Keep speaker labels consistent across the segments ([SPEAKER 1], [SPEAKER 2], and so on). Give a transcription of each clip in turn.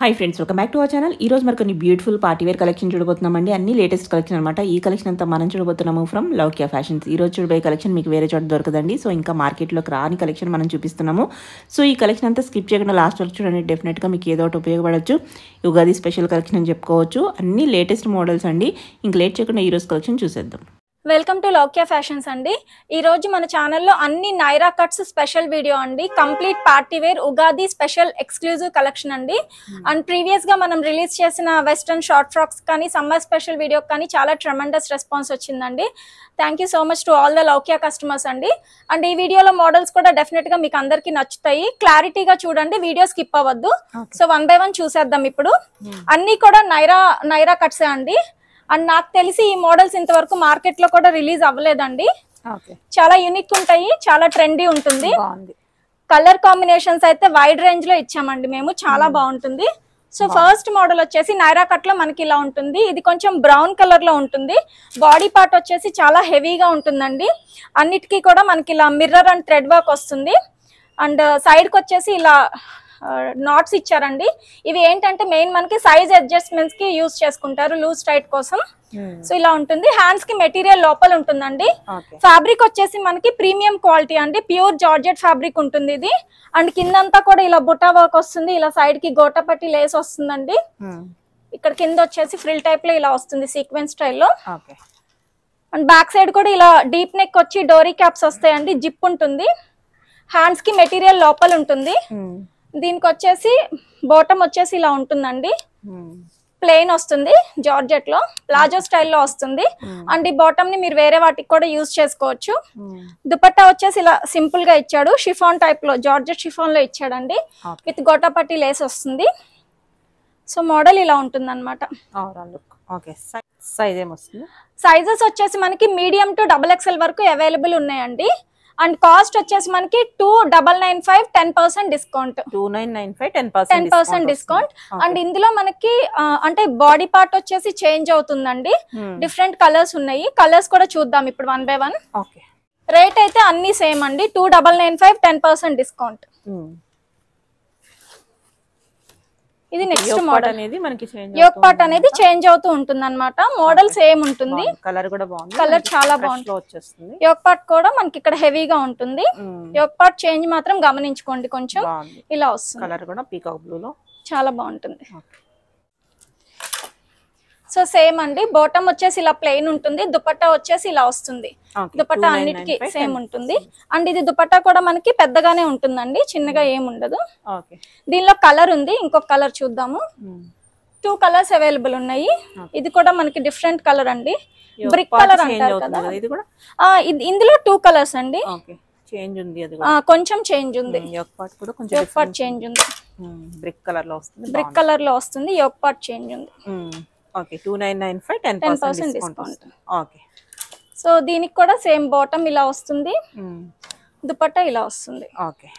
[SPEAKER 1] High friends welcome back to our channel ఈ రోజు మరి కొన్ని బ్యూటిఫుల్ పార్టీ వేర్ కలెక్షన్ చూడబోతున్నామండి అన్ని లేటెస్ట్ కలెక్షన్ అనమాట ఈ కలెక్షన్ అంతా మనం చూడబోతున్నాము ఫ్రమ్ లౌక్యా ఫ్యాషన్స్ ఈ రోజు చూడబోయే కలెక్షన్ మీకు వేరే చోట దొరకదండి సో ఇంకా మార్కెట్లోకి రాని కలెక్షన్ మనం చూపిస్తున్నాము సో ఈ కలెక్షన్ అంతా స్కిప్ చేయకుండా లాస్ట్ వరకు చూడండి డెఫినెట్గా మీకు ఏదో ఒకటి ఉపయోగపడవచ్చు ఉగాది స్పెషల్ కలెక్షన్ అని చెప్పుకోవచ్చు అన్ని లేటెస్ట్ మోడల్స్ అండి ఇంక లేట్ చేయకుండా ఈ రోజు కలెక్షన్ చూసేద్దాం
[SPEAKER 2] వెల్కమ్ టు లౌక్యా ఫ్యాషన్స్ అండి ఈ రోజు మన ఛానల్లో అన్ని నైరా కట్స్ స్పెషల్ వీడియో అండి complete party wear Ugadi special exclusive collection అండి అండ్ ప్రీవియస్ గా మనం రిలీజ్ చేసిన వెస్ట్రన్ షార్ట్ ఫ్రాక్స్ కానీ సమ్మర్ స్పెషల్ వీడియో కానీ చాలా ట్రమండస్ రెస్పాన్స్ వచ్చిందండి thank you so much to all the Loukya customers అండి అండ్ ఈ వీడియోలో మోడల్స్ కూడా డెఫినెట్ గా మీకు అందరికి నచ్చుతాయి క్లారిటీగా చూడండి వీడియో స్కిప్ అవ్వద్దు సో వన్ బై వన్ చూసేద్దాం ఇప్పుడు అన్ని కూడా నైరా నైరా కట్సే అండి అండ్ నాకు తెలిసి ఈ మోడల్స్ ఇంతవరకు మార్కెట్ లో కూడా రిలీజ్ అవ్వలేదండి
[SPEAKER 3] ఓకే
[SPEAKER 2] చాలా యూనిక్ ఉంటాయి చాలా ట్రెండీ ఉంటుంది
[SPEAKER 3] బాగుంది
[SPEAKER 2] కలర్ కాంబినేషన్స్ అయితే వైడ్ రేంజ్ లో ఇచ్చామండి మేము చాలా బాగుంటుంది సో ఫస్ట్ మోడల్ వచ్చేసి నైరా కట్ లో మనకి ఇలా ఉంటుంది ఇది కొంచెం బ్రౌన్ కలర్ లో ఉంటుంది బాడీ పార్ట్ వచ్చేసి చాలా హెవీగా ఉంటుందండి అన్నిటికీ కూడా మనకి ఇలా మిర్రర్ అండ్ థ్రెడ్ వర్క్ వస్తుంది అండ్ సైడ్ కి వచ్చేసి ఇలా నాట్స్ ఇచ్చారండి ఇవి ఏంటంటే మెయిన్ మనకి సైజ్ అడ్జస్ట్మెంట్స్ కి యూస్ చేసుకుంటారు లూజ్ టైట్ కోసం సో ఇలా ఉంటుంది హ్యాండ్స్ కి మెటీరియల్ లోపల ఉంటుందండి
[SPEAKER 3] ఓకే
[SPEAKER 2] ఫ్యాబ్రిక్ వచ్చేసి మనకి ప్రీమియం క్వాలిటీ అండి ప్యూర్ జార్జెట్ ఫ్యాబ్రిక్ ఉంటుంది ఇది అండ్ కిందంతా కూడా ఇలా బుటా వర్క్ వస్తుంది ఇలా సైడ్ కి గోటపట్టి లేస్ వస్తుందండి ఇక్కడ కింద వచ్చేసి ఫ్రిల్ టైప్ లో ఇలా వస్తుంది సీక్వెన్స్ స్టైల్లో
[SPEAKER 3] ఓకే
[SPEAKER 2] అండ్ బ్యాక్ సైడ్ కూడా ఇలా డీప్ నెక్ వచ్చి డోరీ క్యాప్స్ వస్తాయండి జిప్ ఉంటుంది హ్యాండ్స్ కి మెటీరియల్ లోపల ఉంటుంది దీనికి వచ్చేసి బాటమ్ వచ్చేసి ఇలా ఉంటుందండి ప్లెయిన్ వస్తుంది జార్జెట్ లో ప్లాజో స్టైల్లో వస్తుంది అండ్ ఈ బాటమ్ ని మీరు వేరే వాటికి కూడా యూజ్ చేసుకోవచ్చు దుపట్టా వచ్చేసి ఇలా సింపుల్ గా ఇచ్చాడు షిఫాన్ టైప్ లో జార్జెట్ షిఫాన్ లో ఇచ్చాడండి
[SPEAKER 3] Okay.
[SPEAKER 2] విత్ గోటాపట్టి లేస్ వస్తుంది సో మోడల్ ఇలా ఉంటుంది అనమాట
[SPEAKER 3] ఓవరాల్ లుక్ ఓకే సైజ్ ఏమొస్తుంది
[SPEAKER 2] సైజెస్ వచ్చేసి మనకి మీడియం టు డబల్ ఎక్స్ఎల్ వరకు అవైలబుల్ ఉన్నాయండి అండ్ కాస్ట్ వచ్చేసి మనకి two double nine five ten percent discount
[SPEAKER 3] two nine nine five ten
[SPEAKER 2] ten
[SPEAKER 3] percent
[SPEAKER 2] percent discount and ఇందులో మనకి ఆ, అంటే బాడీ పార్ట్ వచ్చేసి చేంజ్ అవుతుందండి డిఫరెంట్ కలర్స్ ఉన్నాయి కలర్స్ కూడా చూద్దాం ఇప్పుడు one by one
[SPEAKER 3] okay
[SPEAKER 2] rate అయితే అన్ని సేమ్ అండి two double nine five ten percent discount ఇది నెక్స్ట్ మోడల్
[SPEAKER 3] అనేది మనకి చేంజ్
[SPEAKER 2] యోక్ పార్ట్ అనేది చేంజ్ అవుతూ ఉంటుంది అనమాట మోడల్ సేమ్ ఉంటుంది
[SPEAKER 3] కలర్ కూడా బాగుంది
[SPEAKER 2] Colour చాలా
[SPEAKER 3] Fresh
[SPEAKER 2] బాగుంది.
[SPEAKER 3] లో వచ్చేస్తుంది
[SPEAKER 2] యోక్ పార్ట్ కూడా మనకి ఇక్కడ హెవీగా ఉంటుంది
[SPEAKER 3] మ్మ్.
[SPEAKER 2] యోక్ పార్ట్ చేంజ్ మాత్రం గమనించుకోండి కొంచెం
[SPEAKER 3] బాగుంది
[SPEAKER 2] ఇలా వస్తుంది
[SPEAKER 3] కలర్ కూడా పీకాక్ బ్లూ లో
[SPEAKER 2] చాలా బాగుంటుంది సో సేమ్ అండి బాటమ్ వచ్చేసి ఇలా ప్లెయిన్ ఉంటుంది దుపట్టా వచ్చేసి ఇలా వస్తుంది
[SPEAKER 3] Okay,
[SPEAKER 2] దుపట్టా
[SPEAKER 3] 2995
[SPEAKER 2] అన్నిటికీ సేమ్ ఉంటుంది అండ్ ఇది దుపట్టా కూడా మనకి పెద్దగానే ఉంటుందండి చిన్నగా ఏం ఉండదు
[SPEAKER 3] ఓకే
[SPEAKER 2] దీనిలో కలర్ ఉంది ఇంకొక కలర్ చూద్దాము టూ కలర్స్ అవైలబుల్ ఉన్నాయి ఇది కూడా మనకి డిఫరెంట్ కలర్ అండి బ్రిక్ కలర్
[SPEAKER 3] చేంజ్
[SPEAKER 2] అంటారు
[SPEAKER 3] అవుతుంది
[SPEAKER 2] కదా
[SPEAKER 3] కదా ఇది కూడా
[SPEAKER 2] ఆ, ఇది- ఇందులో టూ కలర్స్ అండి
[SPEAKER 3] ఓకే చేంజ్ ఉంది అది
[SPEAKER 2] ఆ,
[SPEAKER 3] కూడా
[SPEAKER 2] కొంచెం చేంజ్ ఉంది
[SPEAKER 3] యోక్ పార్ట్ కూడా కొంచెం
[SPEAKER 2] యోక్ పార్ట్ చేంజ్ ఉంది
[SPEAKER 3] బ్రిక్ కలర్ లో వస్తుంది
[SPEAKER 2] బ్రిక్ కలర్ లో వస్తుంది యోక్ పార్ట్ చేంజ్ ఉంది
[SPEAKER 3] okay two nine nine five ten
[SPEAKER 2] 10%
[SPEAKER 3] percent
[SPEAKER 2] discount.
[SPEAKER 3] Discount okay
[SPEAKER 2] so దీనికి కూడా సేమ్ బాటమ్ ఇలా వస్తుంది దుపట్టా ఇలా వస్తుంది
[SPEAKER 3] ఓకే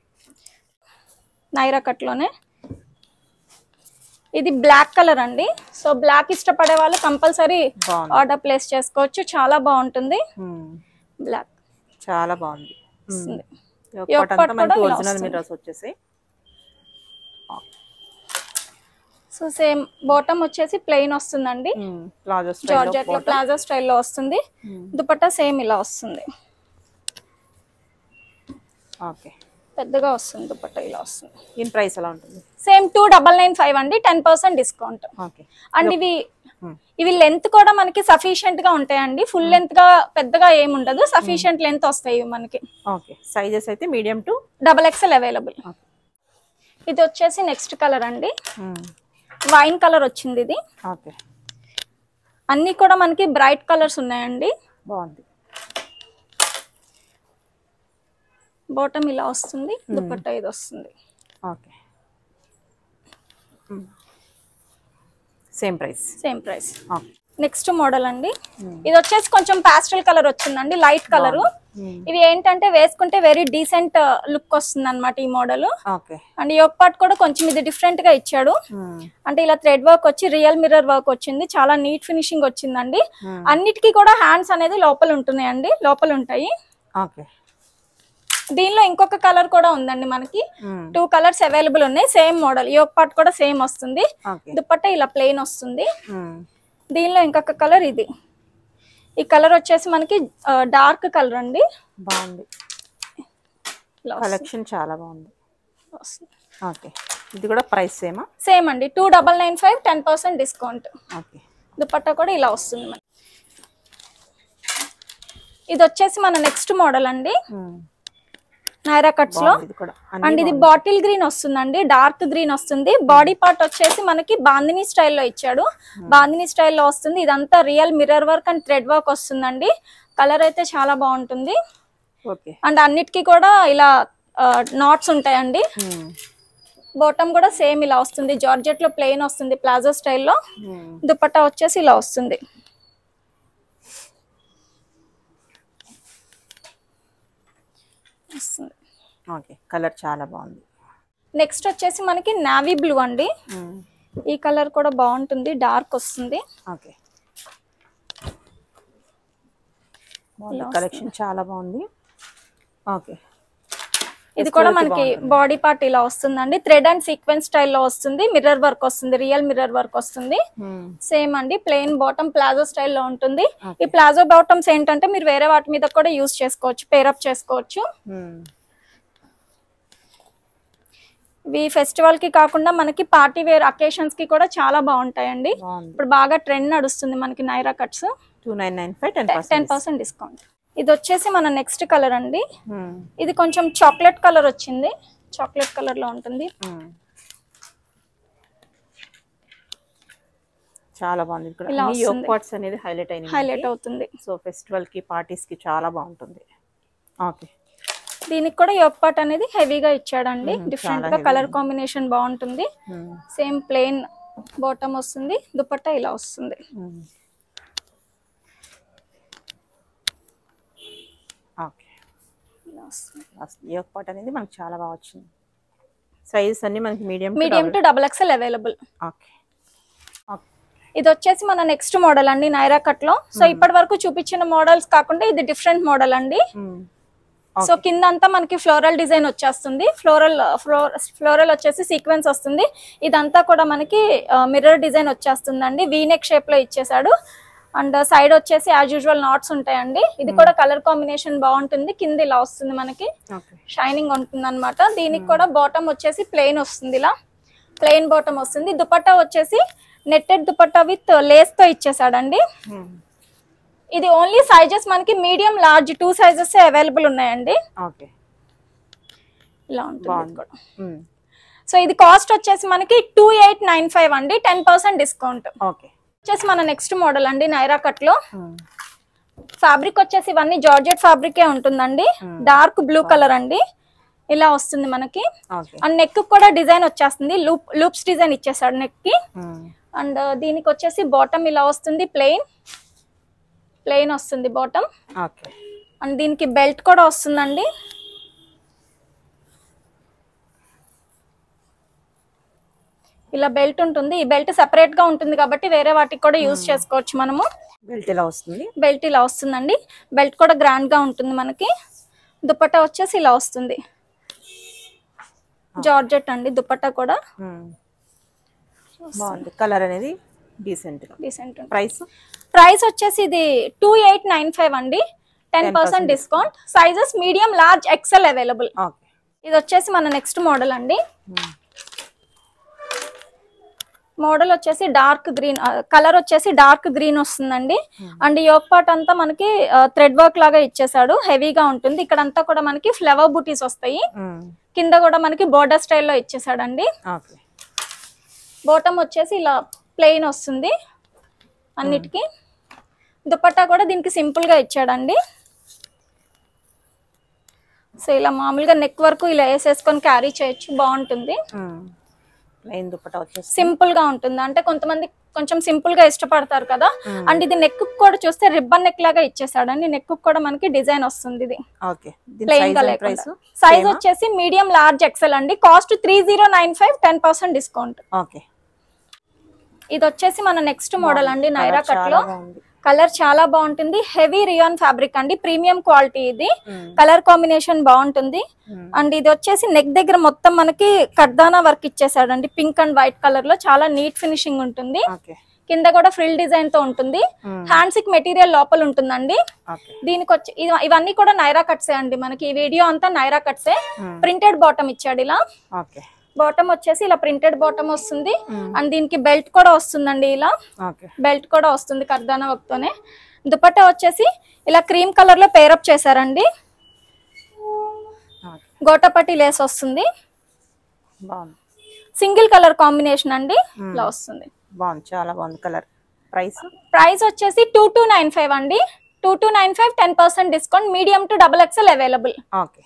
[SPEAKER 2] నైరా కట్ లోనే ఇది బ్లాక్ కలర్ అండి సో బ్లాక్ ఇష్టపడే వాళ్ళు కంపల్సరీ
[SPEAKER 3] బాగుంది
[SPEAKER 2] ఆర్డర్ ప్లేస్ చేసుకోవచ్చు చాలా బాగుంటుంది
[SPEAKER 3] మ్మ్.
[SPEAKER 2] బ్లాక్
[SPEAKER 3] చాలా బాగుంది
[SPEAKER 2] వస్తుంది
[SPEAKER 3] యోక్
[SPEAKER 2] యోక్
[SPEAKER 3] పార్ట్
[SPEAKER 2] పార్ట్
[SPEAKER 3] అంతా మనకి
[SPEAKER 2] కూడా ఇలా
[SPEAKER 3] ఒరిజినల్
[SPEAKER 2] వస్తుంది.
[SPEAKER 3] మిర్రర్స్ వచ్చేసి
[SPEAKER 2] సో సేమ్ బాటమ్ వచ్చేసి ప్లెయిన్ వస్తుందండి
[SPEAKER 3] ప్లాజో
[SPEAKER 2] జార్జెట్ లో
[SPEAKER 3] స్టైల్
[SPEAKER 2] ప్లాజో స్టైల్లో వస్తుంది దుపట్టా సేమ్ ఇలా వస్తుంది
[SPEAKER 3] ఓకే
[SPEAKER 2] పెద్దగా వస్తుంది దుపట్టా ఇలా వస్తుంది
[SPEAKER 3] దీని ప్రైస్ ఎలా ఉంటుంది
[SPEAKER 2] same two double nine five అండి ten percent discount
[SPEAKER 3] okay
[SPEAKER 2] and ఇవి
[SPEAKER 3] Hmm.
[SPEAKER 2] ఇవి లెంత్ కూడా మనకి సఫిషియెంట్ గా ఉంటాయండి ఫుల్ లెంత్ గా పెద్దగా ఏమి ఉండదు సఫిషియెంట్ లెంత్ వస్తాయి ఇవి మనకి
[SPEAKER 3] ఓకే సైజెస్ అయితే medium to
[SPEAKER 2] double XL available ఇది వచ్చేసి నెక్స్ట్ కలర్ అండి వైన్ కలర్ వచ్చింది ఇది
[SPEAKER 3] ఓకే
[SPEAKER 2] అన్ని కూడా మనకి బ్రైట్ కలర్స్ ఉన్నాయండి
[SPEAKER 3] బాగుంది
[SPEAKER 2] బాటమ్ ఇలా వస్తుంది దుపట్టా ఇది వస్తుంది
[SPEAKER 3] okay same price
[SPEAKER 2] same price
[SPEAKER 3] okay
[SPEAKER 2] next model అండి ఇది వచ్చేసి కొంచెం పాస్టల్ కలర్ వచ్చిందండి లైట్ కలర్ ఇవి ఏంటంటే వేసుకుంటే వెరీ డీసెంట్ లుక్ వస్తుంది అనమాట ఈ మోడల్
[SPEAKER 3] ఓకే
[SPEAKER 2] అండ్ ఈ యొక్క పార్ట్ కూడా కొంచెం ఇది డిఫరెంట్ గా ఇచ్చాడు అంటే ఇలా థ్రెడ్ వర్క్ వచ్చి రియల్ మిర్రర్ వర్క్ వచ్చింది చాలా నీట్ ఫినిషింగ్ వచ్చిందండి అన్నిటికీ కూడా హ్యాండ్స్ అనేది లోపల ఉంటున్నాయండి లోపల ఉంటాయి
[SPEAKER 3] ఓకే
[SPEAKER 2] దీనిలో ఇంకొక కలర్ కూడా ఉందండి మనకి టూ కలర్స్ అవైలబుల్ ఉన్నాయి సేమ్ మోడల్ యోక్ పార్ట్ కూడా సేమ్ వస్తుంది
[SPEAKER 3] ఓకే
[SPEAKER 2] దుపట్టా ఇలా ప్లెయిన్ వస్తుంది దీనిలో ఇంకొక కలర్ ఇది ఈ కలర్ వచ్చేసి మనకి డార్క్ కలర్ అండి
[SPEAKER 3] బాగుంది
[SPEAKER 2] ఇలా
[SPEAKER 3] కలెక్షన్ చాలా బాగుంది
[SPEAKER 2] వస్తుంది.
[SPEAKER 3] ఓకే ఇది కూడా ప్రైస్ సేమా
[SPEAKER 2] సేమ్ అండి two double nine five ten percent discount
[SPEAKER 3] okay
[SPEAKER 2] dupatta కూడా ఇలా వస్తుంది మనకి ఇది వచ్చేసి మన నెక్స్ట్ మోడల్ అండి నైరా కట్స్ లో
[SPEAKER 3] ఇది కూడా
[SPEAKER 2] అండ్ ఇది బాటిల్ గ్రీన్ వస్తుందండి డార్క్ గ్రీన్ వస్తుంది బాడీ పార్ట్ వచ్చేసి మనకి బాందిని స్టైల్లో ఇచ్చాడు బాందిని స్టైల్లో వస్తుంది ఇదంతా real mirror work and thread work వస్తుందండి కలర్ అయితే చాలా బాగుంటుంది
[SPEAKER 3] ఓకే
[SPEAKER 2] అండ్ అన్నిటికీ కూడా ఇలా నాట్స్ ఉంటాయండి బాటమ్ కూడా సేమ్ ఇలా వస్తుంది జార్జెట్ లో ప్లెయిన్ వస్తుంది ప్లాజో స్టైల్లో దుపట్టా వచ్చేసి ఇలా వస్తుంది వస్తుంది.
[SPEAKER 3] ఓకే కలర్ చాలా బాగుంది
[SPEAKER 2] నెక్స్ట్ వచ్చేసి మనకి నావీ బ్లూ అండి ఈ కలర్ కూడా బాగుంటుంది డార్క్ వస్తుంది
[SPEAKER 3] ఓకే బాగుంది కలెక్షన్ చాలా బాగుంది ఓకే
[SPEAKER 2] ఇది కూడా మనకి బాడీ పార్ట్ ఇలా వస్తుందండి థ్రెడ్ అండ్ సీక్వెన్స్ స్టైల్లో వస్తుంది మిర్రర్ వర్క్ వస్తుంది రియల్ మిర్రర్ వర్క్ వస్తుంది సేమ్ అండి ప్లెయిన్ బాటమ్ ప్లాజో స్టైల్లో ఉంటుంది ఈ ప్లాజో బాటమ్స్ ఏంటంటే మీరు వేరే వాటి మీద కూడా యూస్ చేసుకోవచ్చు పేరప్ చేసుకోవచ్చు ఇవి ఫెస్టివల్ కి కాకుండా మనకి పార్టీ వేర్ అకేషన్స్ కి కూడా చాలా బాగుంటాయండి
[SPEAKER 3] బాగుంది
[SPEAKER 2] ఇప్పుడు బాగా ట్రెండ్ నడుస్తుంది మనకి Naira cuts
[SPEAKER 3] two nine nine five ten
[SPEAKER 2] ten
[SPEAKER 3] percent
[SPEAKER 2] percent discount ఇది వచ్చేసి మన నెక్స్ట్ కలర్ అండి ఇది కొంచెం చాక్లెట్ కలర్ వచ్చింది చాక్లెట్ కలర్ లో ఉంటుంది
[SPEAKER 3] చాలా బాగుంది ఇక్కడ
[SPEAKER 2] ఇలా
[SPEAKER 3] అన్ని యోగ్
[SPEAKER 2] వస్తుంది.
[SPEAKER 3] పార్ట్స్ అనేది హైలైట్ అయినాయి
[SPEAKER 2] హైలైట్ అవుతుంది
[SPEAKER 3] సో ఫెస్టివల్ కి పార్టీస్ కి చాలా బాగుంటుంది ఓకే
[SPEAKER 2] దీనికి కూడా యోగ్ పాట్ అనేది హెవీగా ఇచ్చాడండి
[SPEAKER 3] మ్మ్,
[SPEAKER 2] డిఫరెంట్
[SPEAKER 3] చాలా
[SPEAKER 2] గా
[SPEAKER 3] heavy
[SPEAKER 2] కలర్ కాంబినేషన్ బాగుంటుంది సేమ్ ప్లెయిన్ బాటమ్ వస్తుంది దుపట్టా ఇలా వస్తుంది
[SPEAKER 3] ఓకే
[SPEAKER 2] ఇలా వస్తుంది
[SPEAKER 3] యోగ్ పార్ట్ అనేది మనకు చాలా బాగా వచ్చింది సైజెస్ అన్ని మనకి medium
[SPEAKER 2] medium to double XL available
[SPEAKER 3] okay
[SPEAKER 2] ఇది వచ్చేసి మన నెక్స్ట్ మోడల్ అండి నైరా కట్ లో సో ఇప్పటి వరకు చూపించిన మోడల్స్ కాకుండా ఇది డిఫరెంట్ మోడల్ అండి సో కింద అంతా మనకి ఫ్లోరల్ డిజైన్ వచ్చేస్తుంది ఫ్లోరల్ ఫ్లోరల్ వచ్చేసి సీక్వెన్స్ వస్తుంది ఇదంతా కూడా మనకి మిర్రర్ డిజైన్ వచ్చేస్తుందండి వీనెక్ షేప్ లో ఇచ్చేసాడు అండ్ సైడ్ వచ్చేసి యాజ్ యూజువల్ నాట్స్ ఉంటాయండి ఇది కూడా కలర్ కాంబినేషన్ బాగుంటుంది కింద ఇలా వస్తుంది మనకి
[SPEAKER 3] ఓకే
[SPEAKER 2] షైనింగ్ ఉంటుంది అనమాట దీనికి కూడా బాటమ్ వచ్చేసి ప్లెయిన్ వస్తుంది ఇలా ప్లెయిన్ బాటమ్ వస్తుంది దుపట్టా వచ్చేసి నెట్టెడ్ దుపట్టా విత్ లేస్ తో ఇచ్చేసాడండి ఇది ఓన్లీ సైజెస్ మనకి medium large two sizes available ఉన్నాయండి
[SPEAKER 3] ఓకే
[SPEAKER 2] ఇలా ఉంటుంది ఇది
[SPEAKER 3] బాగుంది.
[SPEAKER 2] కూడా సో ఇది కాస్ట్ వచ్చేసి మనకి టూ ఎయిట్ నైన్ ఫైవ్ అండి టెన్ పర్సెంట్ డిస్కౌంట్
[SPEAKER 3] ఓకే
[SPEAKER 2] వచ్చేసి మన నెక్స్ట్ మోడల్ అండి నైరా కట్ లో ఫ్యాబ్రిక్ వచ్చేసి ఇవన్నీ జార్జెట్ ఫ్యాబ్రికే ఉంటుందండి డార్క్ బ్లూ కలర్ అండి ఇలా వస్తుంది మనకి
[SPEAKER 3] ఓకే
[SPEAKER 2] అండ్ నెక్ కూడా డిజైన్ వచ్చేస్తుంది లూప్ లూప్స్ డిజైన్ ఇచ్చేసాడు నెక్ కి అండ్ దీనికి వచ్చేసి బాటమ్ ఇలా వస్తుంది ప్లెయిన్ ప్లెయిన్ వస్తుంది బాటమ్
[SPEAKER 3] ఓకే
[SPEAKER 2] అండ్ దీనికి బెల్ట్ కూడా వస్తుందండి ఇలా బెల్ట్ ఉంటుంది ఈ బెల్ట్ సెపరేట్ గా ఉంటుంది కాబట్టి వేరే వాటికి కూడా యూజ్ చేసుకోవచ్చు మనము
[SPEAKER 3] బెల్ట్ ఇలా వస్తుంది
[SPEAKER 2] బెల్ట్ ఇలా వస్తుందండి బెల్ట్ కూడా గ్రాండ్ గా ఉంటుంది మనకి దుపట్టా వచ్చేసి ఇలా వస్తుంది జార్జెట్ అండి దుపట్టా కూడా
[SPEAKER 3] బాగుంది కలర్ అనేది డీసెంట్
[SPEAKER 2] డీసెంట్
[SPEAKER 3] ప్రైస్
[SPEAKER 2] ప్రైస్ వచ్చేసి ఇది టూ ఎయిట్ నైన్ ఫైవ్ అండి ten percent discount sizes medium large XL available
[SPEAKER 3] okay
[SPEAKER 2] ఇది వచ్చేసి మన నెక్స్ట్ మోడల్ అండి మోడల్ వచ్చేసి డార్క్ గ్రీన్ కలర్ వచ్చేసి డార్క్ గ్రీన్ వస్తుందండి అండ్ యోక్ పార్ట్ అంతా మనకి థ్రెడ్ వర్క్ లాగా ఇచ్చేసాడు హెవీగా ఉంటుంది ఇక్కడ అంతా కూడా మనకి ఫ్లవర్ బూటీస్ వస్తాయి కింద కూడా మనకి బోర్డర్ స్టైల్లో ఇచ్చేసాడండి
[SPEAKER 3] ఓకే
[SPEAKER 2] బాటమ్ వచ్చేసి ఇలా ప్లెయిన్ వస్తుంది అన్నిటికీ దుపట్టా కూడా దీనికి సింపుల్ గా ఇచ్చాడండి సో ఇలా మామూలుగా నెక్ వరకు ఇలా వేసేసుకొని క్యారీ చేయొచ్చు బాగుంటుంది
[SPEAKER 3] ప్లెయిన్ దుప్పటా వచ్చేసి
[SPEAKER 2] సింపుల్ గా ఉంటుంది అంటే కొంతమంది కొంచెం సింపుల్ గా ఇష్టపడతారు కదా అండ్ ఇది నెక్ కూడా చూస్తే రిబ్బన్ నెక్ లాగా ఇచ్చేసాడండి నెక్ కూడా మనకి డిజైన్ వస్తుంది ఇది
[SPEAKER 3] ఓకే దీని
[SPEAKER 2] ప్లెయిన్ గా
[SPEAKER 3] సైజ్ ప్రైస్
[SPEAKER 2] లేకుండా సైజ్ వచ్చేసి మీడియం లార్జ్ ఎక్సెల్ అండి cost three zero nine five ten percent discount
[SPEAKER 3] okay
[SPEAKER 2] ఇది వచ్చేసి మన నెక్స్ట్ మోడల్ అండి నైరా కట్ లో
[SPEAKER 3] బాగుంది
[SPEAKER 2] కలర్ చాలా బాగుంటుంది హెవీ రియాన్ ఫ్యాబ్రిక్ అండి ప్రీమియం క్వాలిటీ ఇది కలర్ కాంబినేషన్ బాగుంటుంది అండ్ ఇది వచ్చేసి నెక్ దగ్గర మొత్తం మనకి కర్దానా వర్క్ ఇచ్చేసాడండి పింక్ అండ్ వైట్ కలర్ లో చాలా నీట్ ఫినిషింగ్ ఉంటుంది
[SPEAKER 3] ఓకే
[SPEAKER 2] కింద కూడా ఫ్రిల్ డిజైన్ తో ఉంటుంది హ్యాండ్స్ కి మెటీరియల్ లోపల ఉంటుందండి
[SPEAKER 3] ఓకే
[SPEAKER 2] దీనికి వచ్చి ఇవ- ఇవన్నీ కూడా నైరా కట్సే అండి మనకి ఈ వీడియో అంతా నైరా కట్సే ప్రింటెడ్ బాటమ్ ఇచ్చాడు ఇలా
[SPEAKER 3] ఓకే
[SPEAKER 2] బాటమ్ వచ్చేసి ఇలా ప్రింటెడ్ బాటమ్ వస్తుంది అండ్ దీనికి బెల్ట్ కూడా వస్తుందండి ఇలా
[SPEAKER 3] ఓకే
[SPEAKER 2] బెల్ట్ కూడా వస్తుంది కర్దానా వర్క్ తోనే దుపట్టా వచ్చేసి ఇలా క్రీమ్ కలర్ లో పేరప్ చేశారండి
[SPEAKER 3] ఓకే
[SPEAKER 2] గోటపట్టి లేస్ వస్తుంది
[SPEAKER 3] బాగుంది
[SPEAKER 2] సింగిల్ కలర్ కాంబినేషన్ అండి ఇలా వస్తుంది
[SPEAKER 3] బాగుంది చాలా బాగుంది కలర్ ప్రైస్
[SPEAKER 2] ప్రైస్ వచ్చేసి టూ టూ నైన్ ఫైవ్ అండి two two nine five ten percent discount medium to double XL available
[SPEAKER 3] okay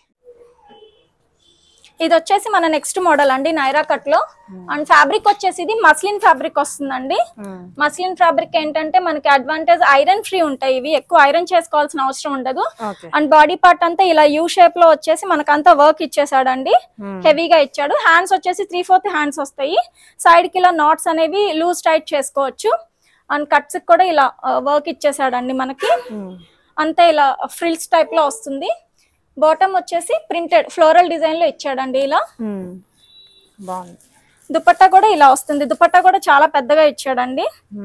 [SPEAKER 2] ఇది వచ్చేసి మన నెక్స్ట్ మోడల్ అండి నైరా కట్ లో అండ్ ఫ్యాబ్రిక్ వచ్చేసి ఇది మస్లిన్ ఫ్యాబ్రిక్ వస్తుందండి మస్లిన్ ఫ్యాబ్రిక్ ఏంటంటే మనకి అడ్వాంటేజ్ ఐరన్ ఫ్రీ ఉంటాయి ఇవి ఎక్కువ ఐరన్ చేసుకోవాల్సిన అవసరం ఉండదు
[SPEAKER 3] ఓకే
[SPEAKER 2] అండ్ బాడీ పార్ట్ అంతా ఇలా యూ షేప్ లో వచ్చేసి మనకంతా వర్క్ ఇచ్చేసాడండి హెవీగా ఇచ్చాడు హ్యాండ్స్ వచ్చేసి త్రీ ఫోర్త్ హ్యాండ్స్ వస్తాయి సైడ్ కి ఇలా నాట్స్ అనేవి లూజ్ టైట్ చేసుకోవచ్చు అండ్ కట్స్ కూడా ఇలా వర్క్ ఇచ్చేసాడండి మనకి అంతా ఇలా ఫ్రిల్స్ టైప్ లో వస్తుంది బాటమ్ వచ్చేసి ప్రింటెడ్ ఫ్లోరల్ డిజైన్ లో ఇచ్చాడండి ఇలా
[SPEAKER 3] బాగుంది
[SPEAKER 2] దుపట్టా కూడా ఇలా వస్తుంది దుపట్టా కూడా చాలా పెద్దగా ఇచ్చాడండి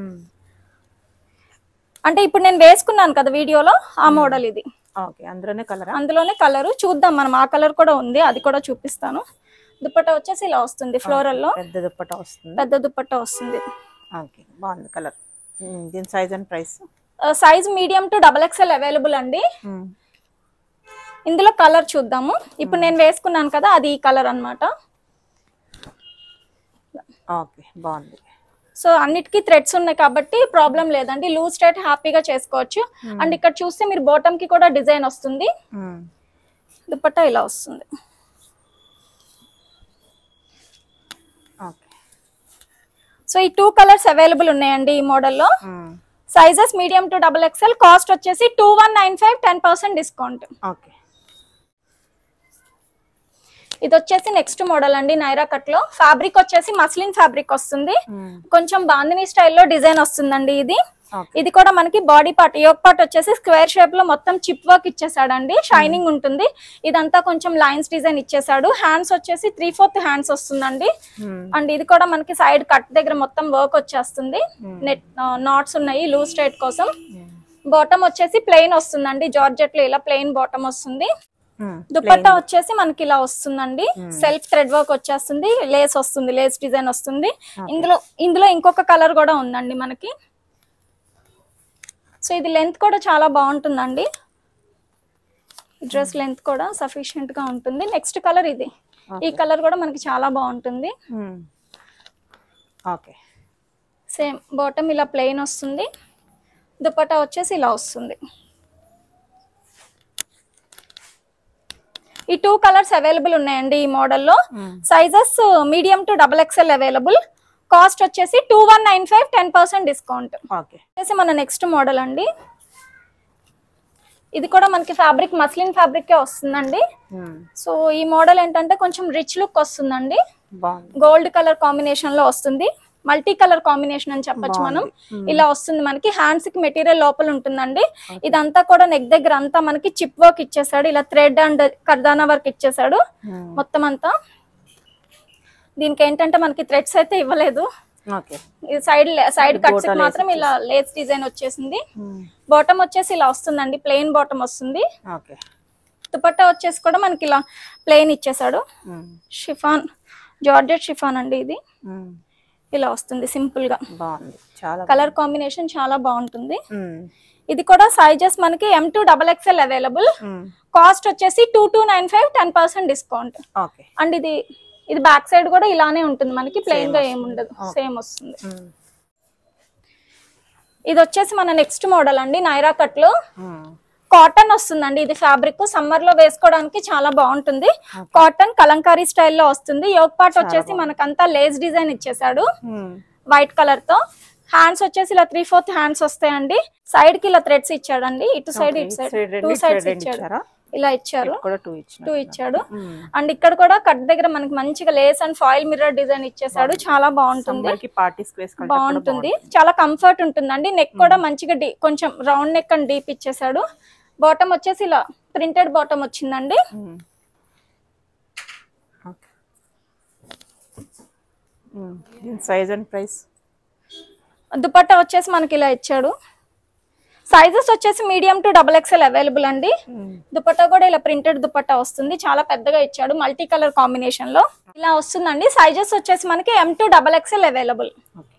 [SPEAKER 2] అంటే ఇప్పుడు నేను వేసుకున్నాను కదా వీడియోలో ఆ మోడల్ ఇది
[SPEAKER 3] ఓకే అందులోనే కలరా
[SPEAKER 2] అందులోనే కలర్ చూద్దాం మనం ఆ కలర్ కూడా ఉంది అది కూడా చూపిస్తాను దుపట్టా వచ్చేసి ఇలా వస్తుంది ఫ్లోరల్ లో
[SPEAKER 3] పెద్ద దుప్పట వస్తుంది
[SPEAKER 2] పెద్ద దుపట్టా వస్తుంది
[SPEAKER 3] ఓకే బాగుంది కలర్ దీని size and price
[SPEAKER 2] size medium to double XL available అండి ఇందులో కలర్ చూద్దాము ఇప్పుడు నేను వేసుకున్నాను కదా అది ఈ కలర్ అన్నమాట
[SPEAKER 3] ఓకే బాగుంది
[SPEAKER 2] సో అన్నిటికీ థ్రెడ్స్ ఉన్నాయి కాబట్టి ప్రాబ్లం లేదండి లూజ్ టైట్ హ్యాపీగా చేసుకోవచ్చు అండ్ ఇక్కడ చూస్తే మీరు బాటమ్ కి కూడా డిజైన్ వస్తుంది దుపట్టా ఇలా వస్తుంది
[SPEAKER 3] ఓకే
[SPEAKER 2] సో ఈ టూ కలర్స్ అవైలబుల్ ఉన్నాయండి ఈ మోడల్లో sizes medium to double XL cost వచ్చేసి two one nine five ten percent discount
[SPEAKER 3] okay
[SPEAKER 2] ఇది వచ్చేసి నెక్స్ట్ మోడల్ అండి నైరా కట్ లో ఫ్యాబ్రిక్ వచ్చేసి మస్లిన్ ఫ్యాబ్రిక్ వస్తుంది కొంచెం బాందిని స్టైల్లో డిజైన్ వస్తుందండి ఇది
[SPEAKER 3] ఓకే
[SPEAKER 2] ఇది కూడా మనకి బాడీ పార్ట్ యోక్ పార్ట్ వచ్చేసి స్క్వేర్ షేప్ లో మొత్తం చిప్ వర్క్ ఇచ్చేసాడండి షైనింగ్ ఉంటుంది ఇదంతా కొంచెం లైన్స్ డిజైన్ ఇచ్చేసాడు హ్యాండ్స్ వచ్చేసి త్రీ ఫోర్త్ హ్యాండ్స్ వస్తుందండి అండ్ ఇది కూడా మనకి సైడ్ కట్ దగ్గర మొత్తం వర్క్ వచ్చేస్తుంది నెట్ నాట్స్ ఉన్నాయి లూజ్ స్ట్రైట్ కోసం బాటమ్ వచ్చేసి ప్లెయిన్ వస్తుందండి జార్జెట్ లో ఇలా ప్లెయిన్ బాటమ్ వస్తుంది దుపట్టా వచ్చేసి మనకి ఇలా వస్తుందండి సెల్ఫ్ థ్రెడ్ వర్క్ వచ్చేస్తుంది లేస్ వస్తుంది లేస్ డిజైన్ వస్తుంది ఇందులో ఇందులో ఇంకొక కలర్ కూడా ఉందండి మనకి సో ఇది లెంత్ కూడా చాలా బాగుంటుందండి డ్రెస్ లెంత్ కూడా సఫిషియెంట్ గా ఉంటుంది నెక్స్ట్ కలర్ ఇది ఈ కలర్ కూడా మనకి చాలా బాగుంటుంది
[SPEAKER 3] ఓకే
[SPEAKER 2] సేమ్ బాటమ్ ఇలా ప్లెయిన్ వస్తుంది దుపట్టా వచ్చేసి ఇలా వస్తుంది ఈ టూ కలర్స్ అవైలబుల్ ఉన్నాయండి ఈ మోడల్లో sizes medium to double XL available cost వచ్చేసి two one nine five ten percent discount
[SPEAKER 3] okay
[SPEAKER 2] వచ్చేసి మన నెక్స్ట్ మోడల్ అండి ఇది కూడా మనకి ఫ్యాబ్రిక్ మస్లిన్ ఫ్యాబ్రిక్ వస్తుందండి సో ఈ మోడల్ ఏంటంటే కొంచెం రిచ్ లుక్ వస్తుందండి
[SPEAKER 3] బాగుంది
[SPEAKER 2] గోల్డ్ కలర్ కాంబినేషన్ లో వస్తుంది మల్టీ కలర్ కాంబినేషన్ అని చెప్పొచ్చు మనం ఇలా వస్తుంది మనకి హ్యాండ్స్ కి మెటీరియల్ లోపల ఉంటుందండి ఇదంతా కూడా నెక్ దగ్గర అంతా మనకి చిప్ వర్క్ ఇచ్చేసాడు ఇలా థ్రెడ్ అండ్ కర్దానా వర్క్ ఇచ్చేసాడు మొత్తం అంతా దీనికి ఏంటంటే మనకి థ్రెడ్స్ అయితే ఇవ్వలేదు
[SPEAKER 3] ఓకే
[SPEAKER 2] ఇది సైడ్ సైడ్ కట్స్ మాత్రం ఇలా లేస్ డిజైన్ వచ్చేసింది బాటమ్ వచ్చేసి ఇలా వస్తుందండి ప్లెయిన్ బాటమ్ వస్తుంది
[SPEAKER 3] ఓకే
[SPEAKER 2] దుపట్టా వచ్చేసి కూడా మనకి ఇలా ప్లెయిన్ ఇచ్చేసాడు షిఫాన్ జార్జెట్ షిఫాన్ అండి ఇది ఇలా వస్తుంది సింపుల్ గా
[SPEAKER 3] బాగుంది చాలా
[SPEAKER 2] కలర్ కాంబినేషన్ చాలా బాగుంటుంది ఇది కూడా సైజెస్ మనకి M to double XL available cost వచ్చేసి two two nine five ten percent discount
[SPEAKER 3] okay
[SPEAKER 2] and ఇది ఇది బ్యాక్ సైడ్ కూడా ఇలానే ఉంటుంది మనకి ప్లెయిన్ గా ఏమి ఉండదు సేమ్ వస్తుంది ఇది వచ్చేసి మన నెక్స్ట్ మోడల్ అండి నైరా కట్ లో కాటన్ వస్తుందండి ఇది ఫ్యాబ్రిక్ సమ్మర్ లో వేసుకోవడానికి చాలా బాగుంటుంది కాటన్ కలంకారీ స్టైల్లో వస్తుంది యోగ్ పార్ట్ వచ్చేసి మనకంతా లేస్ డిజైన్ ఇచ్చేసాడు వైట్ కలర్ తో హ్యాండ్స్ వచ్చేసి ఇలా త్రీ ఫోర్త్ హ్యాండ్స్ వస్తాయండి సైడ్ కి ఇలా థ్రెడ్స్ ఇచ్చాడండి ఇటు సైడ్ ఇటు సైడ్
[SPEAKER 3] side రెండు,
[SPEAKER 2] టూ
[SPEAKER 3] ఇటు
[SPEAKER 2] సైడ్స్
[SPEAKER 3] side రెండు
[SPEAKER 2] ఇచ్చాడు
[SPEAKER 3] ఇచ్చారా?
[SPEAKER 2] ఇలా ఇచ్చారు
[SPEAKER 3] కూడా టూ ఇచ్చిన
[SPEAKER 2] టూ ఇచ్చాడు అండ్ ఇక్కడ కూడా కట్ దగ్గర మనకి మంచిగా lace and foil mirror design ఇచ్చేసాడు చాలా బాగుంటుంది
[SPEAKER 3] సమ్మర్ కి పార్టీస్ వేసుకుంటే
[SPEAKER 2] బాగుంటుంది చాలా కంఫర్ట్ ఉంటుందండి నెక్ కూడా మంచిగా డీ కొంచెం రౌండ్ నెక్ అండ్ డీప్ ఇచ్చేసాడు బాటమ్ వచ్చేసి ఇలా ప్రింటెడ్ బాటమ్ వచ్చిందండి
[SPEAKER 3] దీని సైజ్ అండ్ ప్రైస్
[SPEAKER 2] దుపట్టా వచ్చేసి మనకి ఇలా ఇచ్చాడు సైజెస్ వచ్చేసి medium to double XL available అండి దుపట్టా కూడా ఇలా ప్రింటెడ్ దుపట్టా వస్తుంది చాలా పెద్దగా ఇచ్చాడు మల్టీ కలర్ కాంబినేషన్ లో ఇలా వస్తుందండి సైజెస్ వచ్చేసి మనకి M to double XL available
[SPEAKER 3] okay